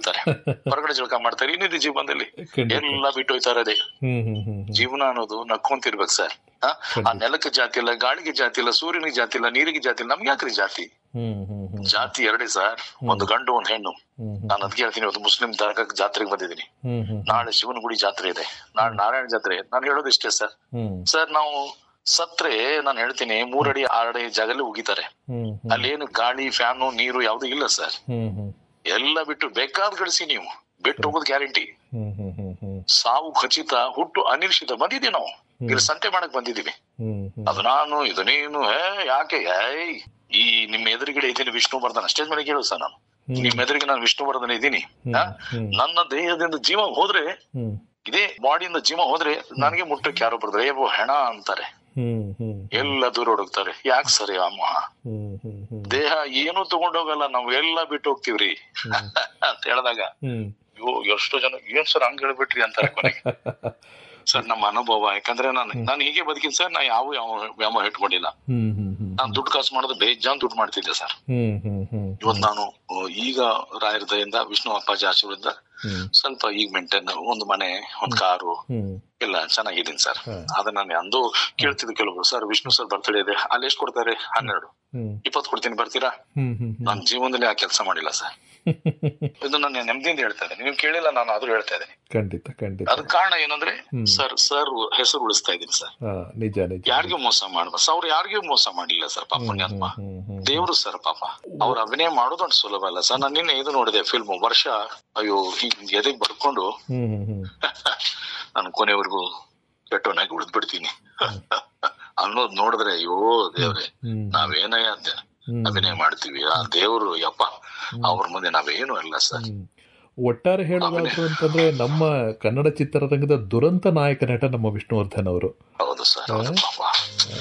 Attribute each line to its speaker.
Speaker 1: ಹೋಗ್ತಾರೆ ಹೊರಗಡೆ ಜಳಕ ಮಾಡ್ತಾರೆ ಇನ್ನಿದೆ ಜೀವನದಲ್ಲಿ
Speaker 2: ಖಂಡಿತ
Speaker 1: ಎಲ್ಲ ಬಿಟ್ಟು ಹೋಯ್ತಾರೆ ಅದೇ
Speaker 2: ಹ್ಮ್ ಹ್ಮ್ ಹ್ಮ್ ಹ್ಮ್
Speaker 1: ಜೀವನ ಅನ್ನೋದು ನಕ್ಕೊಂತಿರ್ಬೇಕು ಸರ್ ಆ? ಆ ನೆಲಕ್ಕೆ ಜಾತಿ ಇಲ್ಲ ಗಾಳಿಗೆ ಜಾತಿ ಇಲ್ಲ ಸೂರ್ಯನಿಗೆ ಜಾತಿ ಇಲ್ಲ ನೀರಿಗೆ ಜಾತಿ ಇಲ್ಲ ನಮ್ಗೆ ಯಾಕ್ರಿ ಜಾತಿ
Speaker 2: ಹ್ಮ್ ಹ್ಮ್ ಹ್ಮ್
Speaker 1: ಜಾತಿ ಎರಡೇ ಸರ್ ಒಂದು ಗಂಡು ಒಂದು ಹೆಣ್ಣು
Speaker 2: ಹ್ಮ್
Speaker 1: ನಾನು ಅದಕ್ಕೆ ಹೇಳ್ತೀನಿ ಇವತ್ತು ಮುಸ್ಲಿಂ ದರ್ಗಾ ಜಾತ್ರೆಗೆ ಬಂದಿದ್ದೀನಿ
Speaker 2: ಹ್ಮ್ ಹ್ಮ್
Speaker 1: ನಾಳೆ ಶಿವನ ಗುಡಿ ಜಾತ್ರೆ ಇದೆ ನಾಳೆ ನಾರಾಯಣ ಜಾತ್ರೆ ನಾನು ಹೇಳೋದು ಇಷ್ಟೇ ಸರ್
Speaker 2: ಹ್ಮ್
Speaker 1: ಸರ್ ನಾವು ಸತ್ರೆ ನಾನು ಹೇಳ್ತೀನಿ ಮೂರಡಿ ಆರಡಿ ಜಾಗಲ್ಲಿ ಉಗಿತಾರೆ
Speaker 2: ಹ್ಮ್ ಹ್ಮ್
Speaker 1: ಅಲ್ಲೇನು ಗಾಳಿ ಫ್ಯಾನು ನೀರು ಯಾವ್ದು ಇಲ್ಲ ಸರ್
Speaker 2: ಹ್ಮ್ ಹ್ಮ್
Speaker 1: ಎಲ್ಲ ಬಿಟ್ಟು ಬೇಕಾದ್ ಗಳಿಸಿ ನೀವು ಬಿಟ್ಟು ಹೋಗೋದು ಗ್ಯಾರಂಟಿ
Speaker 2: ಹ್ಮ್ ಹ್ಮ್ ಹ್ಮ್ ಹ್ಮ್
Speaker 1: ಸಾವು ಖಚಿತ ಹುಟ್ಟು ಅನಿರೀಕ್ಷಿತ ಬಂದಿದ್ದೀವಿ ನಾವು ಇಲ್ಲಿ ಸಂತೆ ಮಾಡಕ್ ಬಂದಿದ್ದೀವಿ
Speaker 2: ಹ್ಮ್ ಹ್ಮ್
Speaker 1: ಅದು ನಾನು ಇದು ನೀನು ಏ ಯಾಕೆ ಏಯ್ ಈ ನಿಮ್ಮ ಎದುರುಗಡೆ ಇದ್ದೀನಿ ವಿಷ್ಣುವರ್ಧನ ಸ್ಟೇಜ್ ಮೇಲೆ ಕೇಳು ಸರ್ ನಾನು ನಿಮ್ಮ ಎದುರಿಗೆ ನಾನು ವಿಷ್ಣುವರ್ಧನ ಇದ್ದೀನಿ ಆ?
Speaker 2: ಹ್ಮ್.
Speaker 1: ನನ್ನ ದೇಹದಿಂದ ಜೀವ ಹೋದ್ರೆ
Speaker 2: ಹ್ಮ್
Speaker 1: ಇದೇ ಬಾಡಿಯಿಂದ ಜೀವ ಹೋದ್ರೆ ನನಗೆ ಮುಟ್ಟಕ್ಕೆ ಯಾರೋ ಬರ್ತಾರೆ ಏವೋ ಹೆಣ ಅಂತಾರೆ
Speaker 2: ಹ್ಮ್ ಹ್ಮ್
Speaker 1: ಎಲ್ಲ ದೂರ ಹುಡುಕ್ತಾರೆ ಯಾಕೆ ಸರಿ ಅಮ್ಮ
Speaker 2: ಹ್ಮ್ ಹ್ಮ್ ಹ್ಮ್
Speaker 1: ದೇಹ ಏನು ತಗೊಂಡೋಗಲ್ಲ ನಾವು ಎಲ್ಲ ಬಿಟ್ಟು ಹೋಗ್ತೀವ್ರಿ ಅಂತ ಹೇಳಿದಾಗ
Speaker 2: ಹ್ಮ್
Speaker 1: ಅಯ್ಯೋ ಎಷ್ಟೋ ಜನ ಏನ್ ಸರ್ ಹಂಗ್ ಹೇಳ್ಬಿಟ್ರಿ ಅಂತಾರೆ ಕೊನೆಗೆ ಸರ್ ನಮ್ಮ ಅನುಭವ ಯಾಕಂದ್ರೆ ನಾನು ನಾನು ಹೀಗೆ ಬದುಕಿನ ಸರ್ ನಾ ಯಾವ ಯಾವ ವ್ಯಾಮ ಇಟ್ಕೊಂಡಿಲ್ಲ
Speaker 2: ಹ್ಮ್ ಹ್ಮ್ ಹ್ಮ್
Speaker 1: ನಾನು ದುಡ್ಡು ಕಾಸು ಮಾಡೋದು ಬೇಜಾನ್ ದುಡ್ಡು ಮಾಡ್ತಿದ್ದೆ ಸರ್
Speaker 2: ಹ್ಮ್ ಹ್ಮ್ ಹ್ಮ್
Speaker 1: ಇವತ್ತು ನಾನು ಆ, ಈಗ ರಾಯರ ದಯಿಂದ ವಿಷ್ಣು ಅಪ್ಪಾಜಿ ಆಶೀರ್ವಾದ
Speaker 2: ಹ್ಮ್
Speaker 1: ಸ್ವಲ್ಪ ಈಗ ಮೇಂಟೈನ್ ಒಂದು ಮನೆ ಒಂದ್ ಕಾರು
Speaker 2: ಹ್ಮ್
Speaker 1: ಎಲ್ಲ ಚೆನ್ನಾಗಿದ್ದೀನಿ ಸರ್
Speaker 2: ಹಾ.
Speaker 1: ಅದನ್ನ ನಾನು ಅಂದು ಕೇಳ್ತಿದ್ದು ಕೆಲವರು ಸರ್ ವಿಷ್ಣು ಸರ್ ಬರ್ತಡೇ ಇದೆ ಅಲ್ಲಿ ಎಷ್ಟು ಕೊಡ್ತಾರೆ ಹನ್ನೆರಡು
Speaker 2: ಹ್ಮ್
Speaker 1: ಇಪ್ಪತ್ತು ಕೊಡ್ತೀನಿ ಬರ್ತೀರಾ
Speaker 2: ಹ್ಮ್ ಹ್ಮ್ ಹ್ಮ್
Speaker 1: ನನ್ನ ಜೀವನದಲ್ಲಿ ಆ ಕೆಲಸ ಮಾಡಿಲ್ಲ ಸರ್ ಇದು ನಾನು ನೆಮ್ಮದಿಯಿಂದ ಹೇಳ್ತಾ ಇದ್ದೀನಿ ನೀವು ಕೇಳಿಲ್ಲ ನಾನು ಆದ್ರೂ ಹೇಳ್ತಾ ಇದ್ದೀನಿ
Speaker 2: ಖಂಡಿತ ಖಂಡಿತ
Speaker 1: ಅದಕ್ಕೆ ಕಾರಣ ಏನಂದ್ರೆ
Speaker 2: ಹ್ಮ್.
Speaker 1: ಸರ್ ಸರ್ ಹೆಸರು ಉಳಿಸ್ತಾ ಇದ್ದೀನಿ ಸರ್
Speaker 2: ಹಾ ನಿಜ ನಿಜ
Speaker 1: ಯಾರಿಗೂ ಮೋಸ ಮಾಡ್ಬಾರ್ದು ಅವ್ರು ಯಾರಿಗೂ ಮೋಸ ಮಾಡಿಲ್ಲ ಸರ್ ಪಾಪ ಪುಣ್ಯಾತ್ಮ
Speaker 2: ಹ್ಮ್ ಹ್ಮ್
Speaker 1: ದೇವ್ರು ಸರ್ ಪಾಪ ಅವ್ರ ಅಭಿನಯ ಮಾಡೋದು ಅಷ್ಟು ಸುಲಭ ಅಲ್ಲ ಸರ್ ನಾನು ನಿನ್ನೆ ಇದು ನೋಡಿದೆ ಫಿಲ್ಮ್ ವರ್ಷ ಅಯ್ಯೋ ಹೀಗ್ ಎದೆಗ್ ಬರ್ಕೊಂಡು
Speaker 2: ಹ್ಮ್ ಹ್ಮ್ ಹ್ಮ್
Speaker 1: ನಾನು ಕೊನೆವರೆಗೂ ಕೆಟ್ಟವನಾಗಿ ಉಳಿದ್ ಬಿಡ್ತೀನಿ ಅನ್ನೋದ್ ನೋಡಿದ್ರೆ ಅಯ್ಯೋ ದೇವ್ರೆ
Speaker 2: ಹ್ಮ್
Speaker 1: ನಾವೇನಯ್ಯ ಅಂತ
Speaker 2: ಹ್ಮ್.
Speaker 1: ಅಭಿನಯ ಮಾಡ್ತೀವಿ ಆ ದೇವ್ರು ಯಪ್ಪ ಅವ್ರ ಮುಂದೆ ನಾವೇನು ಅಲ್ಲ ಸರ್
Speaker 2: ಹ್ಮ್. ಒಟ್ಟಾರೆ ಹೇಳೋದಾದ್ರು ಅಂತಂದ್ರೆ ನಮ್ಮ ಕನ್ನಡ ಚಿತ್ರರಂಗದ ದುರಂತ ನಾಯಕ ನಟ ನಮ್ಮ ವಿಷ್ಣುವರ್ಧನ್ ಅವರು
Speaker 1: ಹೌದು ಸರ್ ಹೌದು ಪಾಪ